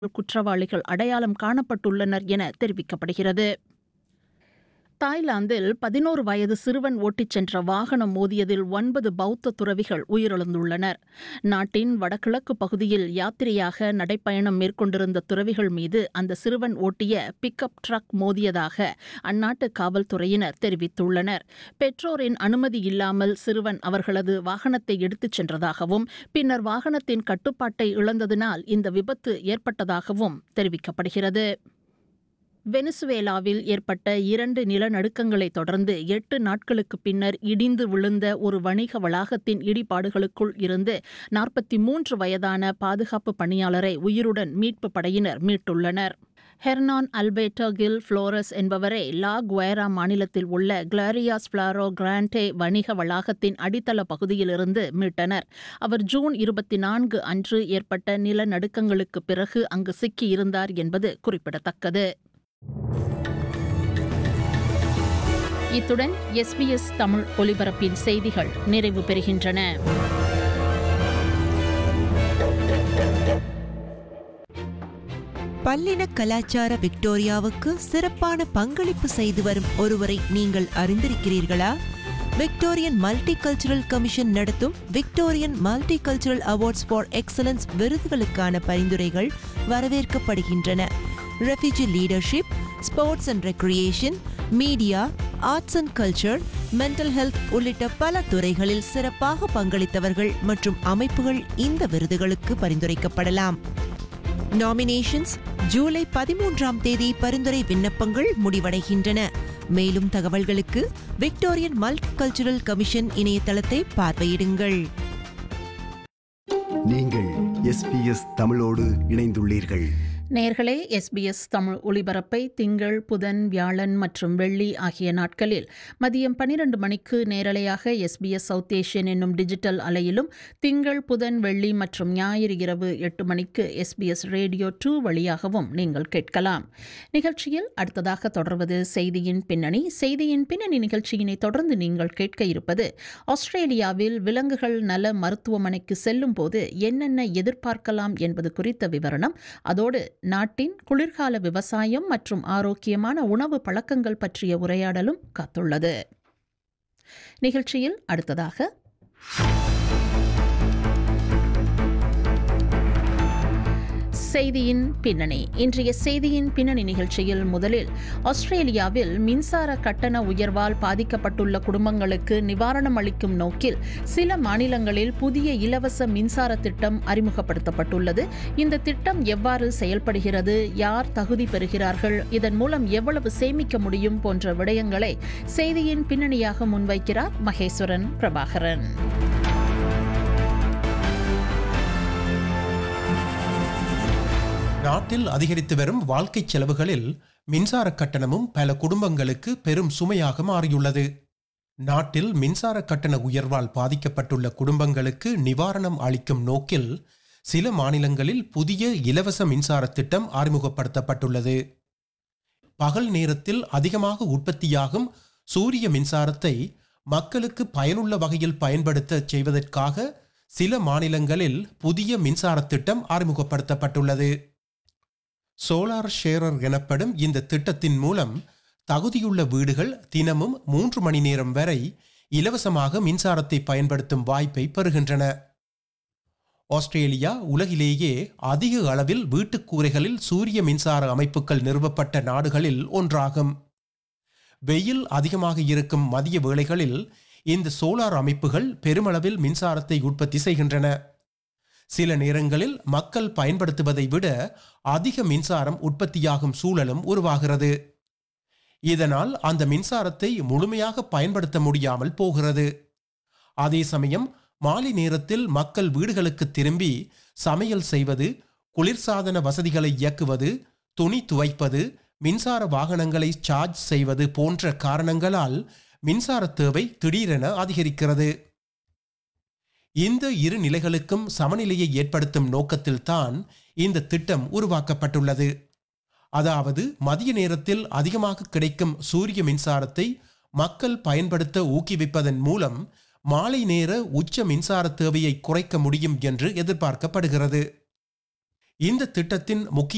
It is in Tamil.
குற்றவாளிகள் அடையாளம் காணப்பட்டுள்ளனர் என தெரிவிக்கப்படுகிறது தாய்லாந்தில் பதினோரு வயது சிறுவன் ஓட்டிச் சென்ற வாகனம் மோதியதில் ஒன்பது பௌத்த துறவிகள் உயிரிழந்துள்ளனர் நாட்டின் வடகிழக்கு பகுதியில் யாத்திரையாக நடைப்பயணம் மேற்கொண்டிருந்த துறவிகள் மீது அந்த சிறுவன் ஓட்டிய பிக்கப் ட்ரக் மோதியதாக அந்நாட்டு காவல்துறையினர் தெரிவித்துள்ளனர் பெற்றோரின் அனுமதி இல்லாமல் சிறுவன் அவர்களது வாகனத்தை எடுத்துச் சென்றதாகவும் பின்னர் வாகனத்தின் கட்டுப்பாட்டை இழந்ததினால் இந்த விபத்து ஏற்பட்டதாகவும் தெரிவிக்கப்படுகிறது வெனிசுவேலாவில் ஏற்பட்ட இரண்டு நிலநடுக்கங்களைத் தொடர்ந்து எட்டு நாட்களுக்கு பின்னர் இடிந்து விழுந்த ஒரு வணிக வளாகத்தின் இடிபாடுகளுக்குள் இருந்து நாற்பத்தி மூன்று வயதான பாதுகாப்பு பணியாளரை உயிருடன் மீட்பு படையினர் மீட்டுள்ளனர் ஹெர்னான் அல்பேட்டோ கில் ஃப்ளோரஸ் என்பவரை லா குவேரா மாநிலத்தில் உள்ள கிளாரியாஸ் ஃபிளாரோ கிராண்டே வணிக வளாகத்தின் அடித்தள பகுதியிலிருந்து மீட்டனர் அவர் ஜூன் இருபத்தி நான்கு அன்று ஏற்பட்ட நிலநடுக்கங்களுக்கு பிறகு அங்கு சிக்கியிருந்தார் என்பது குறிப்பிடத்தக்கது இத்துடன் எஸ்பிஎஸ் தமிழ் ஒலிபரப்பின் செய்திகள் நிறைவு பெறுகின்றன பல்லின கலாச்சார விக்டோரியாவுக்கு சிறப்பான பங்களிப்பு செய்து வரும் ஒருவரை நீங்கள் அறிந்திருக்கிறீர்களா விக்டோரியன் மல்டி கல்ச்சுரல் கமிஷன் நடத்தும் Victorian multicultural awards for excellence விருதுகளுக்கான பரிந்துரைகள் வரவேற்கப்படுகின்றன refugee leadership sports and recreation media arts and culture mental health உள்ளிட்ட பல துறைகளில் சிறப்பாக பங்களித்தவர்கள் மற்றும் அமைப்புகள் இந்த விருதுகளுக்கு பரிந்துரைக்கப்படலாம் நாமினேஷன்ஸ் ஜூலை பதிமூன்றாம் தேதி பரிந்துரை விண்ணப்பங்கள் முடிவடைகின்றன மேலும் தகவல்களுக்கு விக்டோரியன் மல்டி கல்ச்சுரல் கமிஷன் இணையதளத்தை பார்வையிடுங்கள் நீங்கள் எஸ்பிஎஸ் தமிழோடு இணைந்துள்ளீர்கள் நேர்களே எஸ்பிஎஸ் தமிழ் ஒலிபரப்பை திங்கள் புதன் வியாழன் மற்றும் வெள்ளி ஆகிய நாட்களில் மதியம் பனிரெண்டு மணிக்கு நேரலையாக எஸ்பிஎஸ் சவுத் ஏஷியன் என்னும் டிஜிட்டல் அலையிலும் திங்கள் புதன் வெள்ளி மற்றும் ஞாயிறு இரவு எட்டு மணிக்கு எஸ்பிஎஸ் ரேடியோ டூ வழியாகவும் நீங்கள் கேட்கலாம் நிகழ்ச்சியில் அடுத்ததாக தொடர்வது செய்தியின் பின்னணி செய்தியின் பின்னணி நிகழ்ச்சியினை தொடர்ந்து நீங்கள் கேட்க இருப்பது ஆஸ்திரேலியாவில் விலங்குகள் நல மருத்துவமனைக்கு செல்லும் போது என்னென்ன எதிர்பார்க்கலாம் என்பது குறித்த விவரணம் அதோடு நாட்டின் குளிர்கால விவசாயம் மற்றும் ஆரோக்கியமான உணவு பழக்கங்கள் பற்றிய உரையாடலும் காத்துள்ளது நிகழ்ச்சியில் அடுத்ததாக செய்தியின் பின்னணி இன்றைய செய்தியின் பின்னணி நிகழ்ச்சியில் முதலில் ஆஸ்திரேலியாவில் மின்சார கட்டண உயர்வால் பாதிக்கப்பட்டுள்ள குடும்பங்களுக்கு நிவாரணம் அளிக்கும் நோக்கில் சில மாநிலங்களில் புதிய இலவச மின்சார திட்டம் அறிமுகப்படுத்தப்பட்டுள்ளது இந்த திட்டம் எவ்வாறு செயல்படுகிறது யார் தகுதி பெறுகிறார்கள் இதன் மூலம் எவ்வளவு சேமிக்க முடியும் போன்ற விடயங்களை செய்தியின் பின்னணியாக முன்வைக்கிறார் மகேஸ்வரன் பிரபாகரன் நாட்டில் அதிகரித்து வரும் வாழ்க்கை செலவுகளில் மின்சார கட்டணமும் பல குடும்பங்களுக்கு பெரும் சுமையாக மாறியுள்ளது நாட்டில் மின்சார கட்டண உயர்வால் பாதிக்கப்பட்டுள்ள குடும்பங்களுக்கு நிவாரணம் அளிக்கும் நோக்கில் சில மாநிலங்களில் புதிய இலவச மின்சார திட்டம் அறிமுகப்படுத்தப்பட்டுள்ளது பகல் நேரத்தில் அதிகமாக உற்பத்தியாகும் சூரிய மின்சாரத்தை மக்களுக்கு பயனுள்ள வகையில் பயன்படுத்த செய்வதற்காக சில மாநிலங்களில் புதிய மின்சார திட்டம் அறிமுகப்படுத்தப்பட்டுள்ளது சோலார் ஷேரர் எனப்படும் இந்த திட்டத்தின் மூலம் தகுதியுள்ள வீடுகள் தினமும் மூன்று மணி நேரம் வரை இலவசமாக மின்சாரத்தை பயன்படுத்தும் வாய்ப்பை பெறுகின்றன ஆஸ்திரேலியா உலகிலேயே அதிக அளவில் வீட்டுக்கூரைகளில் சூரிய மின்சார அமைப்புகள் நிறுவப்பட்ட நாடுகளில் ஒன்றாகும் வெயில் அதிகமாக இருக்கும் மதிய வேளைகளில் இந்த சோலார் அமைப்புகள் பெருமளவில் மின்சாரத்தை உற்பத்தி செய்கின்றன சில நேரங்களில் மக்கள் பயன்படுத்துவதை விட அதிக மின்சாரம் உற்பத்தியாகும் சூழலும் உருவாகிறது இதனால் அந்த மின்சாரத்தை முழுமையாக பயன்படுத்த முடியாமல் போகிறது அதே சமயம் மாலை நேரத்தில் மக்கள் வீடுகளுக்கு திரும்பி சமையல் செய்வது குளிர்சாதன வசதிகளை இயக்குவது துணி துவைப்பது மின்சார வாகனங்களை சார்ஜ் செய்வது போன்ற காரணங்களால் மின்சார தேவை திடீரென அதிகரிக்கிறது இந்த இரு நிலைகளுக்கும் சமநிலையை ஏற்படுத்தும் நோக்கத்தில்தான் இந்த திட்டம் உருவாக்கப்பட்டுள்ளது அதாவது மதிய நேரத்தில் அதிகமாக கிடைக்கும் சூரிய மின்சாரத்தை மக்கள் பயன்படுத்த ஊக்குவிப்பதன் மூலம் மாலை நேர உச்ச மின்சார தேவையை குறைக்க முடியும் என்று எதிர்பார்க்கப்படுகிறது இந்த திட்டத்தின் முக்கிய